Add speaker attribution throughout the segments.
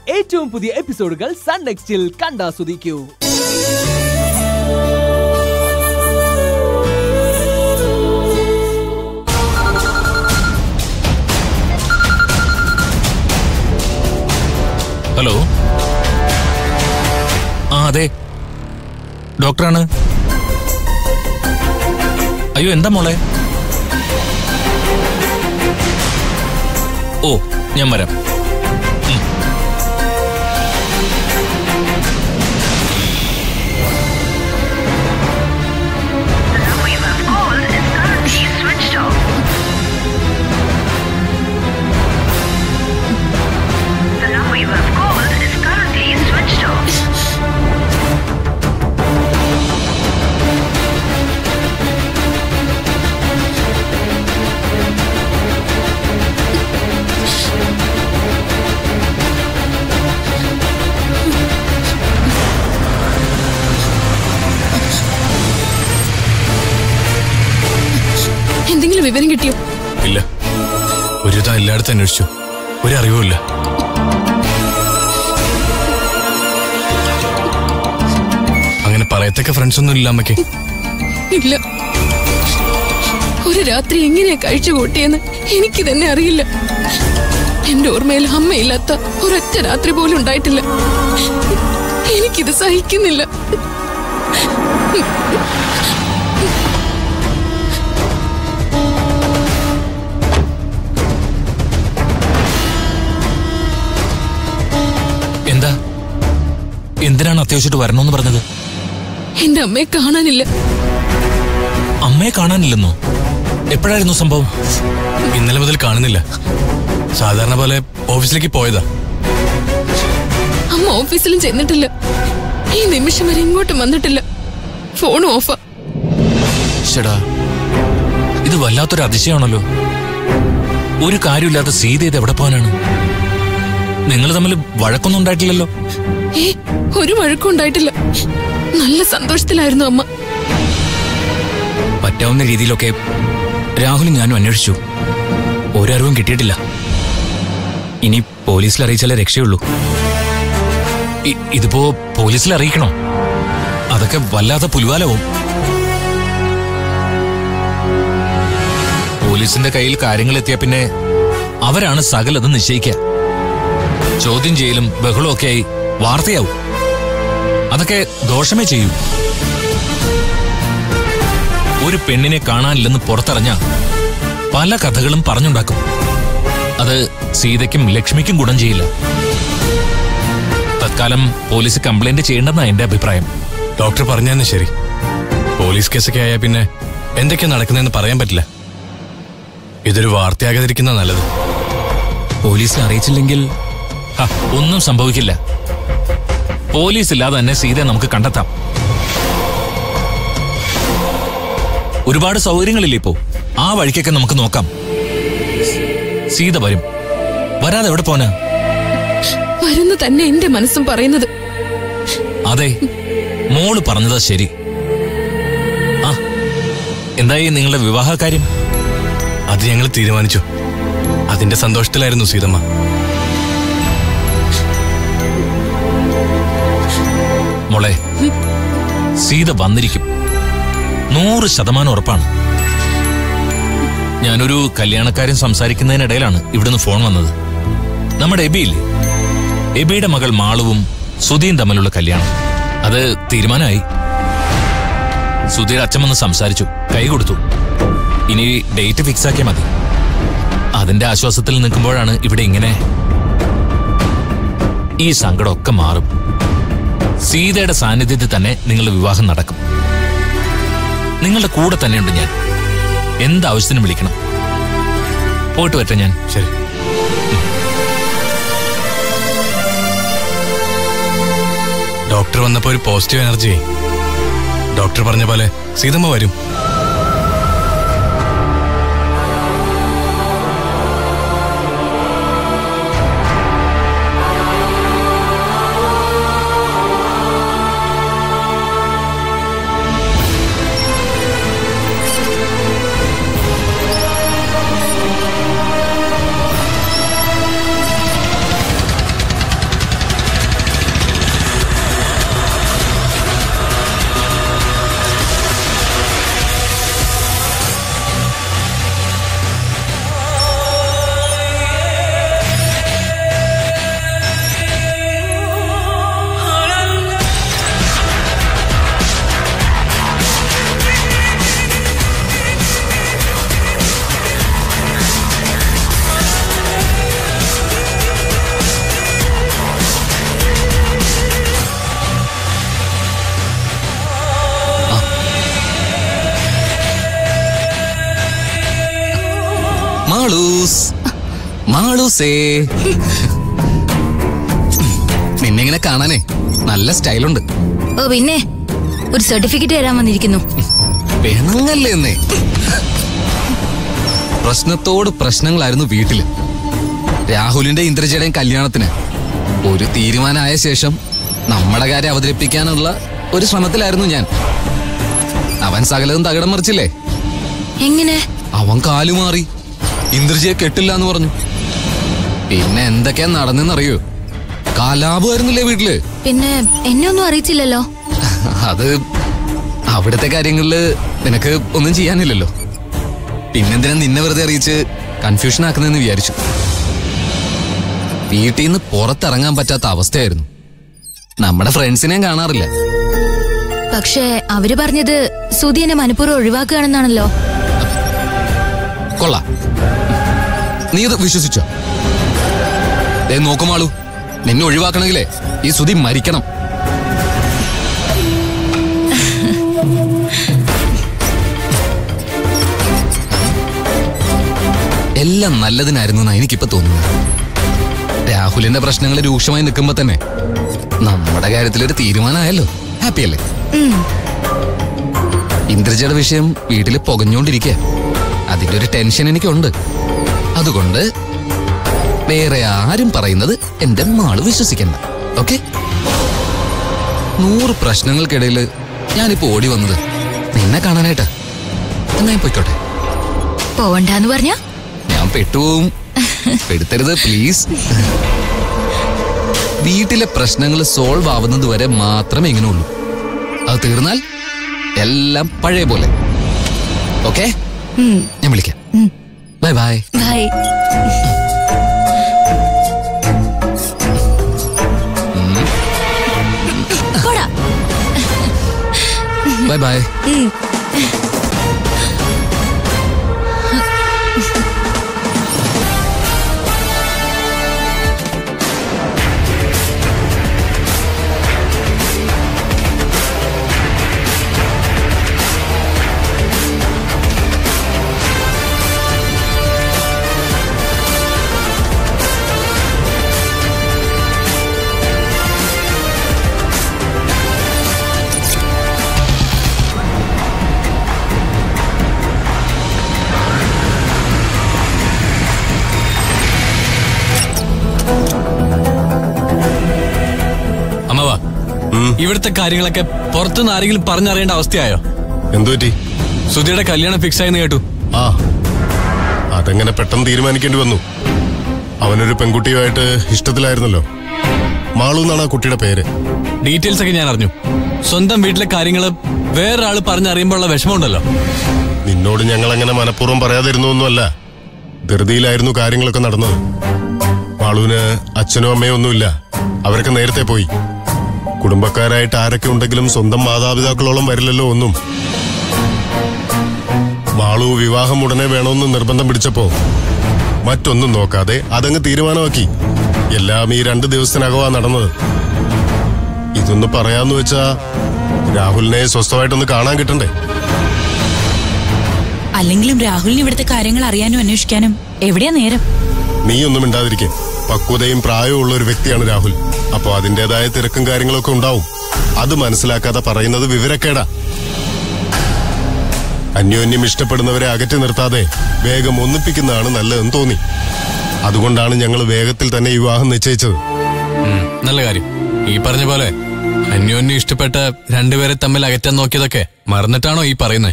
Speaker 1: ഏറ്റവും പുതിയ എപ്പിസോഡുകൾ സൺ നെക്സ്റ്റിൽ കണ്ടാസ്വദിക്കൂ
Speaker 2: ഹലോ ആ അതെ ഡോക്ടറാണ് അയ്യോ എന്താ മോളെ ഓ ഞാൻ വരാം ഉം.
Speaker 3: number you have called is currently switched off. The number you have called is currently switched off.
Speaker 4: എന്തെങ്കിലും വിവരം കിട്ടിയോ
Speaker 5: ഇല്ല ഒരുവിധം എല്ലായിടത്തും അന്വേഷിച്ചു ഒരു അറിവുമില്ല അങ്ങനെ പറയത്തക്ക ഫ്രണ്ട്സ് ഒന്നും ഇല്ല അമ്മയ്ക്ക്
Speaker 4: ഇല്ല ഒരു രാത്രി എങ്ങനെയാ കഴിച്ചു കൂട്ടിയെന്ന് എനിക്ക് തന്നെ അറിയില്ല എന്റെ ഓർമ്മയിൽ അമ്മയില്ലാത്ത ഒരൊറ്റ രാത്രി പോലും ഉണ്ടായിട്ടില്ല എനിക്കിത് സഹിക്കുന്നില്ല
Speaker 2: എന്താ എന്തിനാണ് അത്യാവശ്യമായിട്ട് വരണമെന്ന് പറഞ്ഞത്
Speaker 4: എന്റെ അമ്മയെ കാണാനില്ല
Speaker 2: അമ്മയെ കാണാനില്ലെന്നോ എപ്പോഴായിരുന്നു സംഭവം
Speaker 5: ഇന്നലെ മുതൽ കാണുന്നില്ല സാധാരണ പോലെ ഓഫീസിലേക്ക് പോയതാ
Speaker 4: അമ്മ ഓഫീസിലും ചെന്നിട്ടില്ല ഈ നിമിഷം വരെ ഇങ്ങോട്ടും വന്നിട്ടില്ല ഫോൺ ഓഫാ
Speaker 2: ഷടാ ഇത് വല്ലാത്തൊരു അതിശയമാണല്ലോ ഒരു കാര്യമില്ലാത്ത സീത ഇത് എവിടെ പോകാനാണ് നിങ്ങൾ തമ്മിൽ വഴക്കൊന്നും ഉണ്ടായിട്ടില്ലല്ലോ
Speaker 4: ഏ ഒരു വഴക്കും ഉണ്ടായിട്ടില്ല നല്ല സന്തോഷത്തിലായിരുന്നു അമ്മ
Speaker 2: പറ്റാവുന്ന രീതിയിലൊക്കെ രാഹുലും ഞാനും അന്വേഷിച്ചു ഒരറിവും കിട്ടിയിട്ടില്ല ഇനി പോലീസിൽ അറിയിച്ചാലേ രക്ഷയുള്ളൂ ഇ- ഇതിപ്പോ പോലീസിൽ അറിയിക്കണോ അതൊക്കെ വല്ലാത്ത പുലിവാലവും പോലീസിന്റെ കയ്യിൽ കാര്യങ്ങൾ എത്തിയ പിന്നെ അവരാണ് സകലതും നിശ്ചയിക്കുക ചോദ്യം ചെയ്യലും ബഹളവും ഒക്കെയായി വാർത്തയാവും അതൊക്കെ ദോഷമേ ചെയ്യൂ ഒരു പെണ്ണിനെ കാണാനില്ലെന്ന് പുറത്തറിഞ്ഞ പല കഥകളും പറഞ്ഞുണ്ടാക്കും അത് സീതയ്ക്കും ലക്ഷ്മിക്കും ഗുണം ചെയ്യില്ല തത്കാലം പോലീസ് കംപ്ലൈന്റ് ചെയ്യേണ്ടെന്നാ എന്റെ അഭിപ്രായം
Speaker 5: ഡോക്ടർ പറഞ്ഞു തന്നെ ശരി പോലീസ് കേസൊക്കെ ആയാൽ പിന്നെ എന്തൊക്കെയാ നടക്കുന്നതെന്ന് പറയാൻ പറ്റില്ല ഇതൊരു വാർത്തയാകാതിരിക്കുന്ന നല്ലത്
Speaker 2: പോലീസിൽ അറിയിച്ചില്ലെങ്കിൽ ഹ, ഒന്നും സംഭവിക്കില്ല പോലീസ് ഇല്ലാതെ തന്നെ സീതയെ നമുക്ക് കണ്ടെത്താം ഒരുപാട് സൗകര്യങ്ങളില്ലേ ഇപ്പോ ആ വഴിക്കൊക്കെ നമുക്ക് നോക്കാം സീത വരും വരാതെ എവിടെ പോനാ
Speaker 4: വരുന്നു തന്നെ എന്റെ മനസ്സും പറയുന്നത്
Speaker 2: അതെ മോള് പറഞ്ഞതാ ശരി ആ എന്തായി നിങ്ങളുടെ വിവാഹ കാര്യം
Speaker 5: അത് ഞങ്ങൾ തീരുമാനിച്ചു അതിന്റെ സന്തോഷത്തിലായിരുന്നു സീതമ്മ
Speaker 2: മോളെ സീത വന്നിരിക്കും നൂറ് ശതമാനം ഉറപ്പാണ് ഞാനൊരു കല്യാണക്കാരൻ സംസാരിക്കുന്നതിനിടയിലാണ് ഇവിടുന്ന് ഫോൺ വന്നത് നമ്മുടെ എബിയില്ലേ എബിയുടെ മകൾ മാളുവും സുധിയും തമ്മിലുള്ള കല്യാണം അത് തീരുമാനമായി സുധിയുടെ അച്ഛൻ വന്ന് സംസാരിച്ചു കൈ കൊടുത്തു ഇനി ഡേറ്റ് ഫിക്സ് ആക്കിയാൽ മതി അതിന്റെ ആശ്വാസത്തിൽ നിൽക്കുമ്പോഴാണ് ഇവിടെ ഇങ്ങനെ ഈ സങ്കടമൊക്കെ മാറും സീതയുടെ സാന്നിധ്യത്തിൽ തന്നെ നിങ്ങളുടെ വിവാഹം നടക്കും നിങ്ങളുടെ കൂടെ തന്നെയുണ്ട് ഞാൻ എന്താവശ്യത്തിനും വിളിക്കണം പോയിട്ട് വരട്ടെ ഞാൻ
Speaker 5: ശരി ഡോക്ടർ വന്നപ്പോ ഒരു പോസിറ്റീവ് എനർജി ഡോക്ടർ പറഞ്ഞ പോലെ സീതമ്മ വരും മാളൂസ് മാളൂസേ നിന്നെ ഇങ്ങനെ കാണാനേ നല്ല സ്റ്റൈലുണ്ട്
Speaker 6: ഓ പിന്നെ ഒരു സർട്ടിഫിക്കറ്റ് തരാൻ വന്നിരിക്കുന്നു
Speaker 5: പെണങ്ങല്ലേ എന്നേ പ്രശ്നത്തോട് പ്രശ്നങ്ങളായിരുന്നു വീട്ടില് രാഹുലിന്റെ ഇന്ദ്രജയുടെയും കല്യാണത്തിന് ഒരു തീരുമാനമായ ശേഷം നമ്മുടെ കാര്യം അവതരിപ്പിക്കാനുള്ള ഒരു ശ്രമത്തിലായിരുന്നു ഞാൻ അവൻ സകലതും തകിടം മറിച്ചില്ലേ
Speaker 6: എങ്ങനെ
Speaker 5: അവൻ കാലുമാറി ഇന്ദ്രജിയെ കെട്ടില്ല എന്ന് പറഞ്ഞു പിന്നെ എന്തൊക്കെയാ നടന്നെന്നറിയോ കലാപമായിരുന്നില്ലേ വീട്ടില്
Speaker 6: പിന്നെ എന്നെ ഒന്നും അറിയിച്ചില്ലല്ലോ
Speaker 5: അത് അവിടുത്തെ കാര്യങ്ങളില് നിനക്ക് ഒന്നും ചെയ്യാനില്ലല്ലോ പിന്നെന്തിനാ നിന്നെ വെറുതെ അറിയിച്ച് കൺഫ്യൂഷൻ ആക്കുന്നതെന്ന് വിചാരിച്ചു വീട്ടിൽ നിന്ന് പുറത്തിറങ്ങാൻ പറ്റാത്ത അവസ്ഥയായിരുന്നു നമ്മുടെ ഫ്രണ്ട്സിനെയും കാണാറില്ല
Speaker 6: പക്ഷേ അവര് പറഞ്ഞത് സുധി എന്നെ മനഃപൂർവ്വം ഒഴിവാക്കുകയാണെന്നാണല്ലോ
Speaker 5: കൊള്ളാം നീ ഇത് വിശ്വസിച്ചോ ദേ നോക്കുമാളൂ നിന്നെ ഒഴിവാക്കണമെങ്കിലേ ഈ സുധി മരിക്കണം എല്ലാം നല്ലതിനായിരുന്നു എന്നാ എനിക്കിപ്പോ തോന്നുന്നത് രാഹുലിന്റെ പ്രശ്നങ്ങൾ രൂക്ഷമായി നിൽക്കുമ്പോ തന്നെ നമ്മുടെ കാര്യത്തിൽ ഒരു തീരുമാനമായല്ലോ ഹാപ്പി അല്ലേ ഇന്ദ്രജയുടെ വിഷയം വീട്ടിൽ പുകഞ്ഞുകൊണ്ടിരിക്കുക അതിന്റെ ഒരു ടെൻഷൻ എനിക്കുണ്ട് അതുകൊണ്ട് വേറെ ആരും പറയുന്നത് എന്റെ മാള് വിശ്വസിക്കണ്ട ഓക്കെ നൂറ് പ്രശ്നങ്ങൾക്കിടയിൽ ഞാനിപ്പോ ഓടി വന്നത് നിന്നെ കാണാനായിട്ടാ എന്നാ ഞാൻ പൊയ്ക്കോട്ടെ
Speaker 6: പോവണ്ടെന്ന് പറഞ്ഞ
Speaker 5: ഞാൻ പെട്ടുപോവും പെടുത്തരുത് പ്ലീസ് വീട്ടിലെ പ്രശ്നങ്ങൾ സോൾവ് ആവുന്നത് വരെ മാത്രമേ ഇങ്ങനെ ഉള്ളൂ അത് തീർന്നാൽ എല്ലാം പഴയ പോലെ ഓക്കെ ഞാൻ വിളിക്കാം ബൈ ബൈ
Speaker 6: ബൈ പോടാ
Speaker 5: ബൈ ബൈ
Speaker 2: അമ്മവാ ഇവിടുത്തെ കാര്യങ്ങളൊക്കെ പുറത്തുനിന്ന് ആരെങ്കിലും പറഞ്ഞറിയേണ്ട അവസ്ഥയായോ
Speaker 7: എന്തുപറ്റി
Speaker 2: സുധിയുടെ കല്യാണം ഫിക്സ് ആയെന്ന് കേട്ടു
Speaker 7: ആ അതെങ്ങനെ പെട്ടെന്ന് തീരുമാനിക്കേണ്ടി വന്നു അവനൊരു പെൺകുട്ടിയുമായിട്ട് ഇഷ്ടത്തിലായിരുന്നല്ലോ മാളു എന്നാണ് ആ കുട്ടിയുടെ പേര്
Speaker 2: ഡീറ്റെയിൽസ് ഒക്കെ ഞാൻ അറിഞ്ഞു സ്വന്തം വീട്ടിലെ കാര്യങ്ങൾ വേറൊരാള് പറഞ്ഞറിയുമ്പോഴുള്ള വിഷമമുണ്ടല്ലോ
Speaker 7: നിന്നോട് ഞങ്ങൾ അങ്ങനെ മനഃപൂർവ്വം പറയാതിരുന്നൊന്നുമല്ല ധൃതിയിലായിരുന്നു കാര്യങ്ങളൊക്കെ നടന്നത് മാളുവിന് അച്ഛനും അമ്മയും ഒന്നുമില്ല അവരൊക്കെ നേരത്തെ പോയി കുടുംബക്കാരായിട്ട് ആരൊക്കെ ഉണ്ടെങ്കിലും സ്വന്തം മാതാപിതാക്കളോളം വരില്ലല്ലോ ഒന്നും മാളു വിവാഹം ഉടനെ വേണമെന്ന് നിർബന്ധം പിടിച്ചപ്പോ മറ്റൊന്നും നോക്കാതെ അതങ്ങ് തീരുമാനമാക്കി എല്ലാം ഈ രണ്ട് ദിവസത്തിനകവാ നടന്നത് ഇതൊന്ന് പറയാന്ന് വെച്ചാ രാഹുലിനെ സ്വസ്ഥമായിട്ടൊന്ന് കാണാൻ കിട്ടണ്ടേ
Speaker 8: അല്ലെങ്കിലും രാഹുലിന് ഇവിടുത്തെ കാര്യങ്ങൾ അറിയാനും അന്വേഷിക്കാനും എവിടെയാ നേരം
Speaker 7: നീ ഒന്നും മിണ്ടാതിരിക്കെ പക്വതയും പ്രായവും ഉള്ള ഒരു വ്യക്തിയാണ് രാഹുൽ അപ്പോ അതിന്റേതായ തിരക്കും കാര്യങ്ങളൊക്കെ ഉണ്ടാവും അത് മനസ്സിലാക്കാതെ പറയുന്നത് വിവരക്കേടാ അന്യോന്യം ഇഷ്ടപ്പെടുന്നവരെ അകറ്റി നിർത്താതെ വേഗം ഒന്നിപ്പിക്കുന്നതാണ് നല്ലതെന്ന് തോന്നി അതുകൊണ്ടാണ് ഞങ്ങൾ വേഗത്തിൽ തന്നെ ഈ വിവാഹം നിശ്ചയിച്ചത്
Speaker 2: ഉം, നല്ല കാര്യം ഈ പറഞ്ഞ പോലെ അന്യോന്യം ഇഷ്ടപ്പെട്ട രണ്ടുപേരെ തമ്മിൽ അകറ്റാൻ നോക്കിയതൊക്കെ മറന്നിട്ടാണോ ഈ പറയുന്നത്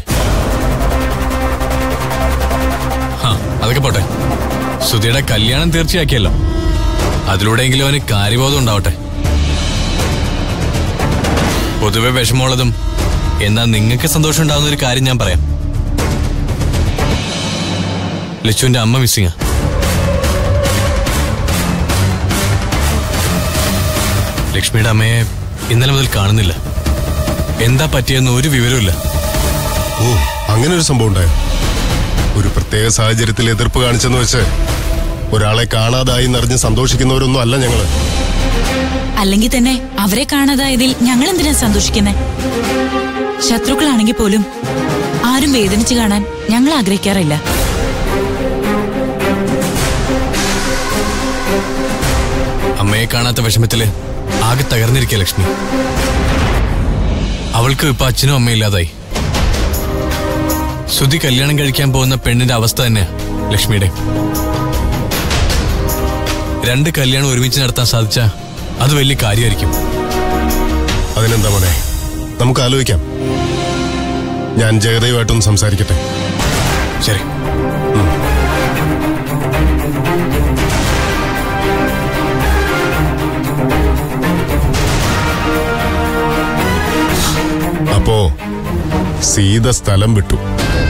Speaker 2: ആ അതൊക്കെ പോട്ടെ സുധിയുടെ കല്യാണം തീർച്ചയാക്കിയല്ലോ അതിലൂടെയെങ്കിലും അവന് കാര്യബോധം ഉണ്ടാവട്ടെ പൊതുവെ വിഷമമുള്ളതും എന്നാൽ നിങ്ങൾക്ക് സന്തോഷം ഉണ്ടാവുന്ന ഒരു കാര്യം ഞാൻ പറയാം ലച്ചുവിന്റെ അമ്മ മിസ്സിങ്ങാ ലക്ഷ്മിയുടെ അമ്മയെ ഇന്നലെ മുതൽ കാണുന്നില്ല എന്താ പറ്റിയെന്ന് ഒരു വിവരമില്ല
Speaker 7: ഓ അങ്ങനെ ഒരു സംഭവം ഉണ്ടായോ ഒരു പ്രത്യേക സാഹചര്യത്തിൽ എതിർപ്പ് കാണിച്ചെന്ന് വെച്ച് ഒരാളെ കാണാതായി എന്നറിഞ്ഞ് സന്തോഷിക്കുന്നവരൊന്നും അല്ല ഞങ്ങള്
Speaker 8: അല്ലെങ്കിൽ തന്നെ അവരെ കാണാതായതിൽ ഞങ്ങൾ എന്തിനാ സന്തോഷിക്കുന്നേ ശത്രുക്കളാണെങ്കിൽ പോലും ആരും വേദനിച്ച് കാണാൻ ഞങ്ങൾ ആഗ്രഹിക്കാറില്ല
Speaker 9: അമ്മയെ കാണാത്ത വിഷമത്തില് ആകെ തകർന്നിരിക്കുക ലക്ഷ്മി അവൾക്ക് ഇപ്പൊ അച്ഛനും അമ്മയും ഇല്ലാതായി ശ്രുതി കല്യാണം കഴിക്കാൻ പോകുന്ന പെണ്ണിന്റെ അവസ്ഥ തന്നെയാ ലക്ഷ്മിയുടെ രണ്ട് കല്യാണം ഒരുമിച്ച് നടത്താൻ സാധിച്ച അത് വലിയ കാര്യമായിരിക്കും
Speaker 7: അതിനെന്താ മോനെ നമുക്ക് ആലോചിക്കാം ഞാൻ ജഗതയുമായിട്ടൊന്ന് സംസാരിക്കട്ടെ
Speaker 9: ശരി
Speaker 7: അപ്പോ സീത സ്ഥലം വിട്ടു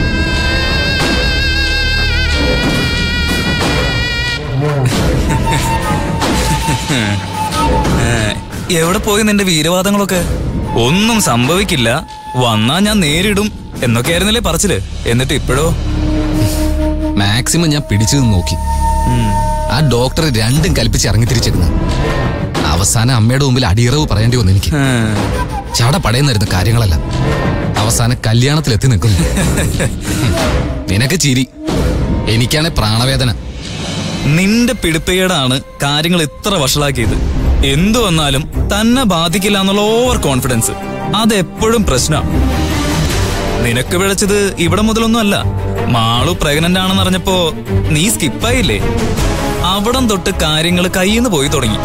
Speaker 10: എവിടെ പോയി നിന്റെ വീരവാദങ്ങളൊക്കെ ഒന്നും സംഭവിക്കില്ല വന്നാ ഞാൻ നേരിടും എന്നൊക്കെയായിരുന്നില്ലേ പറച്ചില് എന്നിട്ട് ഇപ്പോഴോ
Speaker 5: മാക്സിമം ഞാൻ പിടിച്ചു നിന്ന് നോക്കി ആ ഡോക്ടർ രണ്ടും കൽപ്പിച്ച് ഇറങ്ങി തിരിച്ചിരുന്നു അവസാനം അമ്മയുടെ മുമ്പിൽ അടിയറവ് പറയേണ്ടി വന്നു എനിക്ക് ചട പടയുന്നായിരുന്നു കാര്യങ്ങളെല്ലാം അവസാനം കല്യാണത്തിലെത്തി നിൽക്കുന്നു ഹും. നിനക്ക് ചിരി എനിക്കാണെ പ്രാണവേദന
Speaker 10: നിന്റെ പിടിപ്പേടാണ് കാര്യങ്ങൾ ഇത്ര വഷളാക്കിയത് എന്തു വന്നാലും തന്നെ ബാധിക്കില്ല എന്നുള്ള ഓവർ കോൺഫിഡൻസ് അതെപ്പോഴും പ്രശ്നമാണ് നിനക്ക് പിഴച്ചത് ഇവിടെ മുതലൊന്നും അല്ല മാളു പ്രഗ്നന്റ് ആണെന്ന് അറിഞ്ഞപ്പോ നീ സ്കിപ്പായില്ലേ അവിടം തൊട്ട് കാര്യങ്ങൾ കയ്യിന്ന് പോയി തുടങ്ങി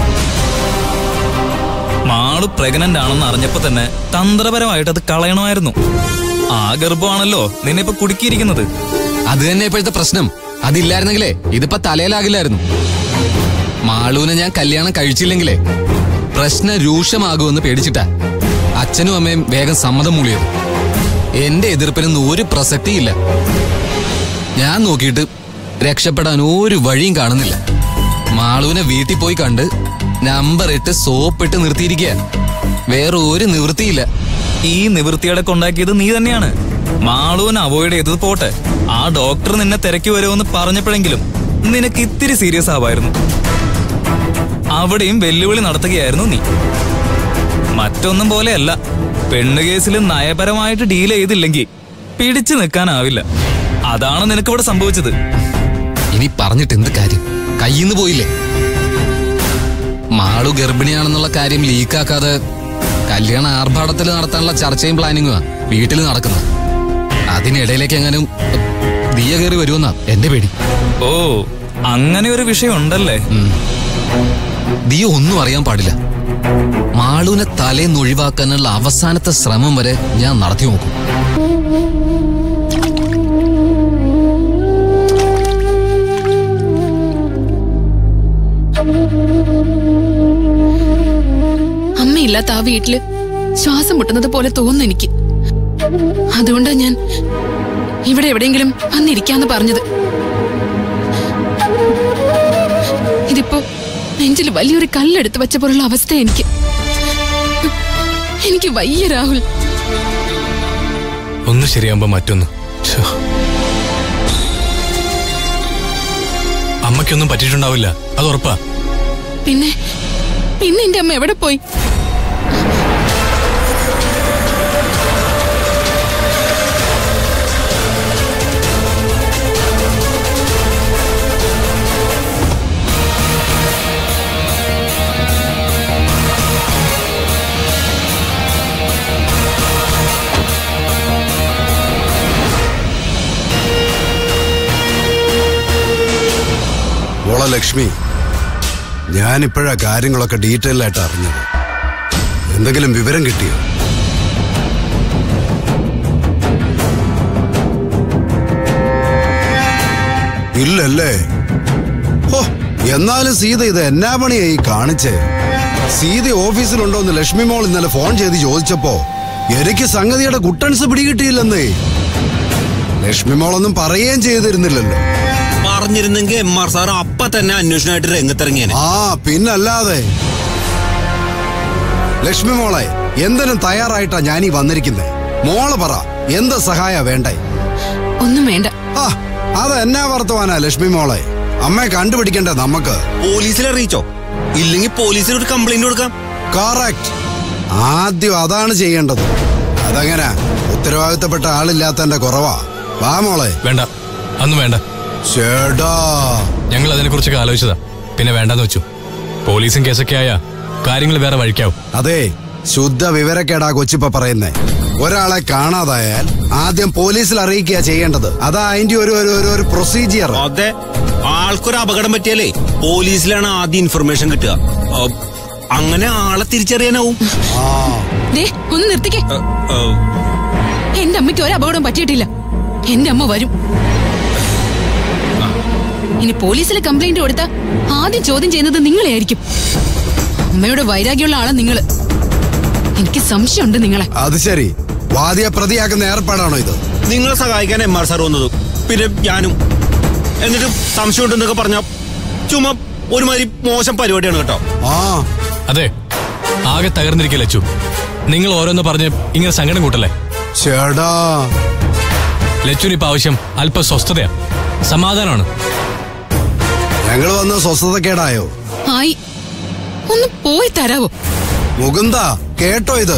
Speaker 10: മാളു പ്രഗ്നന്റ് ആണെന്ന് അറിഞ്ഞപ്പോ തന്നെ തന്ത്രപരമായിട്ട് അത് കളയണമായിരുന്നു ആ ഗർഭമാണല്ലോ നിന്നെ ഇപ്പൊ കുടുക്കിയിരിക്കുന്നത്
Speaker 5: അത് തന്നെ ഇപ്പോഴത്തെ പ്രശ്നം അതില്ലായിരുന്നെങ്കിലേ ഇതിപ്പോ തലയിലാകില്ലായിരുന്നു മാളൂനെ ഞാൻ കല്യാണം കഴിച്ചില്ലെങ്കിലേ പ്രശ്നം രൂക്ഷമാകുമെന്ന് പേടിച്ചിട്ടാ അച്ഛനും അമ്മയും വേഗം സമ്മതം മൂളിയത് എന്റെ എതിർപ്പിനൊന്നും ഒരു പ്രസക്തിയില്ല ഞാൻ നോക്കിയിട്ട് രക്ഷപ്പെടാൻ ഒരു വഴിയും കാണുന്നില്ല മാളൂനെ വീട്ടിൽ പോയി കണ്ട് നമ്പർ ഇട്ട് സോപ്പിട്ട് നിർത്തിയിരിക്കുക വേറെ ഒരു നിവൃത്തിയില്ല
Speaker 10: ഈ നിവൃത്തിയുടെ കൊണ്ടാക്കിയത് നീ തന്നെയാണ് മാളൂനെ അവോയ്ഡ് ചെയ്തത് പോട്ടെ ആ ഡോക്ടർ നിന്നെ തിരക്കി വരുമെന്ന് പറഞ്ഞപ്പോഴെങ്കിലും നിനക്ക് ഇത്തിരി സീരിയസ് ആവായിരുന്നു അവിടെയും വെല്ലുവിളി നടത്തുകയായിരുന്നു നീ മറ്റൊന്നും പോലെയല്ല പെണ്ണ് കേസിൽ നയപരമായിട്ട് ഡീൽ ചെയ്തില്ലെങ്കിൽ പിടിച്ചു നിൽക്കാനാവില്ല അതാണ് നിനക്കിവിടെ സംഭവിച്ചത്
Speaker 5: ഇനി പറഞ്ഞിട്ട് എന്ത് കാര്യം കയ്യിന്ന് പോയില്ലേ മാളു ഗർഭിണിയാണെന്നുള്ള കാര്യം ലീക്കാക്കാതെ കല്യാണ ആർഭാടത്തിൽ നടത്താനുള്ള ചർച്ചയും പ്ലാനിങ്ങുമാ വീട്ടിൽ നടക്കുന്നത് അതിനിടയിലേക്ക് എങ്ങാനും ദിയ കയറി വരുമെന്നാ എന്റെ പേടി
Speaker 10: ഓ അങ്ങനെ ഒരു വിഷയം ഉണ്ടല്ലേ
Speaker 5: ദിയ ഒന്നും അറിയാൻ പാടില്ല മാളുവിനെ തലേന്ന് ഒഴിവാക്കാനുള്ള അവസാനത്തെ ശ്രമം വരെ ഞാൻ നടത്തി നോക്കും
Speaker 4: അമ്മയില്ലാത്ത ആ വീട്ടില് ശ്വാസം മുട്ടുന്നത് പോലെ തോന്നുന്നു എനിക്ക് അതുകൊണ്ടാ ഞാൻ ഇവിടെ എവിടെയെങ്കിലും വന്നിരിക്കാന്ന് പറഞ്ഞത് ഇതിപ്പോ നെഞ്ചിൽ വലിയൊരു കല്ലെടുത്ത് വെച്ച പോലുള്ള അവസ്ഥ എനിക്ക് എനിക്ക് വയ്യ രാഹുൽ
Speaker 9: ഒന്ന് ശരിയാകുമ്പോ മറ്റൊന്ന് ശ്ശോ. അമ്മയ്ക്കൊന്നും പറ്റിയിട്ടുണ്ടാവില്ല അത് ഉറപ്പാ
Speaker 4: പിന്നെ പിന്നെ എന്റെ അമ്മ എവിടെ പോയി
Speaker 11: ഓള ലക്ഷ്മി ഞാനിപ്പോഴാ കാര്യങ്ങളൊക്കെ ഡീറ്റെയിൽ ആയിട്ട് അറിഞ്ഞത് എന്തെങ്കിലും വിവരം കിട്ടിയോ ഇല്ലല്ലേ ഓ എന്നാലും സീത ഇത് എന്നാ പണിയായി കാണിച്ചേ സീത ഓഫീസിലുണ്ടോന്ന് ലക്ഷ്മി മോൾ ഇന്നലെ ഫോൺ ചെയ്ത് ചോദിച്ചപ്പോ എനിക്ക് സംഗതിയുടെ കുട്ടൻസ് പിടികിട്ടിയില്ലെന്നേ ലക്ഷ്മി മോളൊന്നും പറയുകയും ചെയ്തിരുന്നില്ലല്ലോ
Speaker 12: പറഞ്ഞിരുന്നെങ്കിൽ എം ആർ സാർ അപ്പൊ തന്നെ അന്വേഷണമായിട്ട് രംഗത്തിറങ്ങിയേനെ
Speaker 11: ആ പിന്നല്ലാതെ ലക്ഷ്മി മോളെ എന്തിനും തയ്യാറായിട്ടാ ഞാനീ വന്നിരിക്കുന്നത് മോള് പറ എന്ത് സഹായ വേണ്ടേ
Speaker 4: ഒന്നും വേണ്ട
Speaker 11: ആ അത് എന്നാ വർത്തമാനാ ലക്ഷ്മി മോളെ അമ്മയെ കണ്ടുപിടിക്കണ്ടേ നമുക്ക്
Speaker 12: പോലീസിൽ അറിയിച്ചോ ഇല്ലെങ്കിൽ പോലീസിൽ ഒരു കംപ്ലൈന്റ് കൊടുക്കാം
Speaker 11: കറക്റ്റ് ആദ്യം അതാണ് ചെയ്യേണ്ടത് അതെങ്ങനെ ഉത്തരവാദിത്തപ്പെട്ട ആളില്ലാത്തന്റെ കുറവാ വാ മോളെ
Speaker 9: വേണ്ട അന്നും വേണ്ട
Speaker 11: ചേടാ
Speaker 9: ഞങ്ങൾ അതിനെ കുറിച്ചൊക്കെ ആലോചിച്ചതാ പിന്നെ വേണ്ടെന്ന് വെച്ചു പോലീസും കേസൊക്കെ ആയാ കാര്യങ്ങൾ വേറെ വഴിക്കാവും
Speaker 11: അതെ ശുദ്ധ വിവരക്കേടാ കൊച്ചിപ്പ പറയുന്നേ ഒരാളെ കാണാതായാൽ ആദ്യം പോലീസിൽ അറിയിക്കുക ചെയ്യേണ്ടത് അതാ അതിന്റെ ഒരു ഒരു ഒരു- ഒരു പ്രൊസീജിയർ
Speaker 12: അതെ ആൾക്കൊരു അപകടം പറ്റിയാലേ പോലീസിലാണ് ആദ്യം ഇൻഫർമേഷൻ കിട്ടുക ആ, അങ്ങനെ ആളെ തിരിച്ചറിയാനാവും
Speaker 4: ദേ ഒന്ന് നിർത്തിക്കേ എന്റെ അമ്മയ്ക്ക് ഒരു അപകടം പറ്റിയിട്ടില്ല എന്റെ അമ്മ വരും ഇനി പോലീസിൽ കംപ്ലൈന്റ് കൊടുത്താ ആദ്യം ചോദ്യം ചെയ്യുന്നത് നിങ്ങളെയായിരിക്കും അമ്മയുടെ വൈരാഗ്യമുള്ള ആളാ നിങ്ങള് എനിക്ക് സംശയമുണ്ട് നിങ്ങളെ
Speaker 11: അത് ശരി വാദിയെ പ്രതിയാക്കുന്ന ഏർപ്പാടാണോ ഇത്
Speaker 12: നിങ്ങളെ സഹായിക്കാൻ എം ആർ സാർ വന്നത് പിന്നെ ഞാനും എന്നിട്ട് സംശയം ഉണ്ടെന്നൊക്കെ പറഞ്ഞ ചുമ്മാ ഒരുമാതിരി മോശം പരിപാടിയാണ് കേട്ടോ
Speaker 11: ആ
Speaker 9: അതെ ആകെ തകർന്നിരിക്കല്ലേ അച്ചു നിങ്ങൾ ഓരോന്ന് പറഞ്ഞ് ഇങ്ങനെ സങ്കടം കൂട്ടല്ലേ
Speaker 11: ചേടാ
Speaker 9: ലച്ചുവിന് ഇപ്പൊ ആവശ്യം അല്പ സ്വസ്ഥതയാ സമാധാനമാണ്
Speaker 11: ഞങ്ങൾ വന്ന് സ്വസ്ഥതക്കേടായോ
Speaker 4: ആയി ഒന്ന് പോയി തരാവോ
Speaker 11: മുകുന്ദ കേട്ടോ ഇത്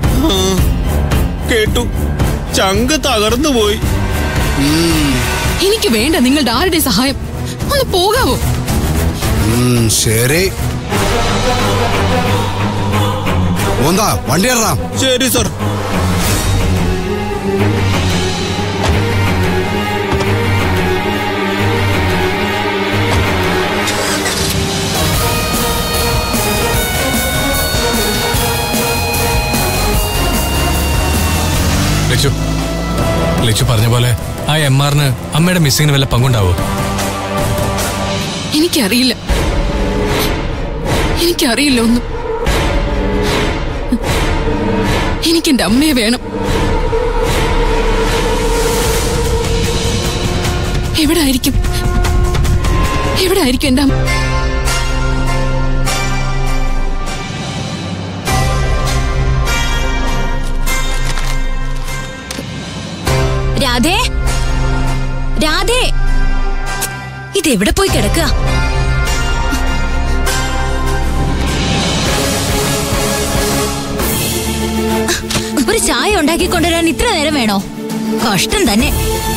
Speaker 12: കേട്ടു ചങ്ക് തകർന്നു പോയി
Speaker 4: എനിക്ക് വേണ്ട നിങ്ങളുടെ ആരുടെ സഹായം ഒന്ന് പോകാവോ
Speaker 11: ഉം, ശരി മുകുന്ദ വണ്ടി ഇറങ്ങാം
Speaker 12: ശരി സർ
Speaker 9: ലച്ചു ലച്ചു പറഞ്ഞ പോലെ ആ എം ആറിന് അമ്മയുടെ മിസ്സിങ്ങിന് വല്ല പങ്കുണ്ടാവോ
Speaker 4: എനിക്കറിയില്ല എനിക്കറിയില്ല ഒന്നും എനിക്ക് എന്റെ അമ്മയെ വേണം എവിടെ ആയിരിക്കും എവിടെ ആയിരിക്കും എന്റെ അമ്മ
Speaker 6: രാധേ രാധേ ഇതെവിടെ പോയി കിടക്കുക ഒരു ചായ ഉണ്ടാക്കി കൊണ്ടുവരാൻ ഇത്ര നേരം വേണോ കഷ്ടം തന്നെ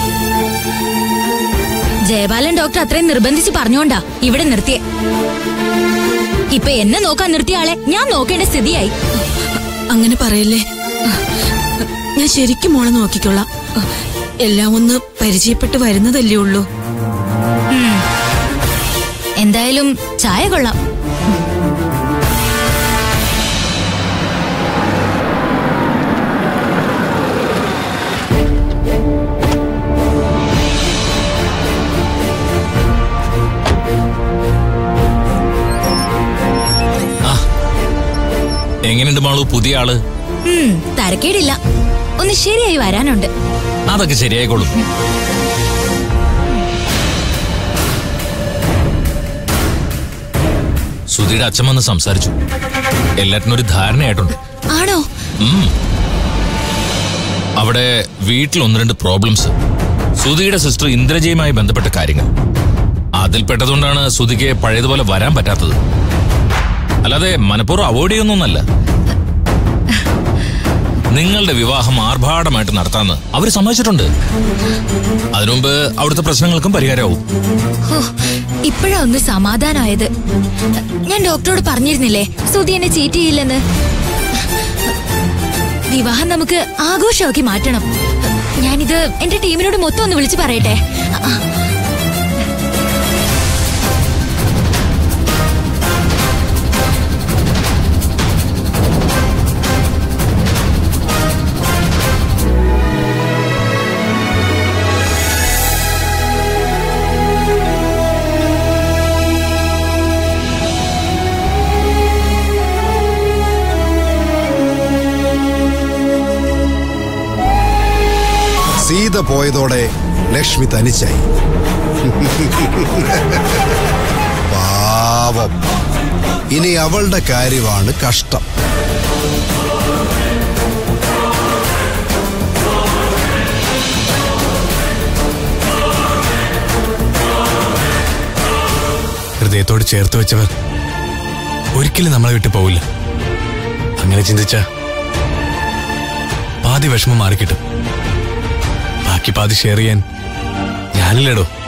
Speaker 6: ജയപാലൻ ഡോക്ടർ അത്രയും നിർബന്ധിച്ച് പറഞ്ഞോണ്ടാ ഇവിടെ നിർത്തിയെ ഇപ്പൊ എന്നെ നോക്കാൻ നിർത്തിയ ആളെ ഞാൻ നോക്കേണ്ട സ്ഥിതിയായി
Speaker 8: അങ്ങനെ പറയല്ലേ ഞാൻ ശരിക്കും മോളെ നോക്കിക്കൊള്ളാം എല്ലാം ഒന്ന് പരിചയപ്പെട്ട് വരുന്നതല്ലേ ഉള്ളൂ
Speaker 6: എന്തായാലും ചായ കൊള്ളാം
Speaker 2: എങ്ങനെയുണ്ട് മാളു പുതിയ ആള്
Speaker 6: ഉം, തരക്കേടില്ല ഒന്ന് ശരിയായി വരാനുണ്ട്
Speaker 2: അതൊക്കെ ശരിയായിക്കോളും സുധിയുടെ അച്ഛൻ വന്ന് സംസാരിച്ചു എല്ലാറ്റിനും ഒരു ധാരണയായിട്ടുണ്ട്
Speaker 6: ആണോ
Speaker 2: ഉം. അവിടെ വീട്ടിൽ ഒന്ന് രണ്ട് പ്രോബ്ലംസ് സുധിയുടെ സിസ്റ്റർ ഇന്ദ്രജയുമായി ബന്ധപ്പെട്ട കാര്യങ്ങൾ അതിൽപ്പെട്ടതുകൊണ്ടാണ് സുധിക്ക് പഴയതുപോലെ വരാൻ പറ്റാത്തത് അല്ലാതെ മനഃപൂർവ്വം അവോയ്ഡ് ചെയ്യുന്നൊന്നല്ല നിങ്ങളുടെ വിവാഹം ആർഭാടമായിട്ട് നടത്താന്ന് അവർ സമ്മതിച്ചിട്ടുണ്ട് അതിനുമുമ്പ് അവിടുത്തെ പ്രശ്നങ്ങൾക്കും പരിഹാരമാവും
Speaker 6: ഹോ, ഇപ്പോഴാ ഒന്ന് സമാധാനമായത് ഞാൻ ഡോക്ടറോട് പറഞ്ഞിരുന്നില്ലേ സ്തുതി എന്നെ ചീറ്റ് ചെയ്യില്ലെന്ന് വിവാഹം നമുക്ക് ആഘോഷമാക്കി മാറ്റണം ഞാനിത് എന്റെ ടീമിനോട് മൊത്തം ഒന്ന് വിളിച്ചു പറയട്ടെ ആ,
Speaker 11: സീത പോയതോടെ ലക്ഷ്മി തനിച്ചായി പാവം ഇനി അവളുടെ കാര്യമാണ് കഷ്ടം
Speaker 9: ഹൃദയത്തോട് ചേർത്ത് വെച്ചവർ ഒരിക്കലും നമ്മളെ വിട്ടു പോവില്ല അങ്ങനെ ചിന്തിച്ച പാതി വിഷമം മാറിക്കിട്ടും ബാക്കി പാതി ഷെയർ ചെയ്യാൻ ഞാനില്ലടോ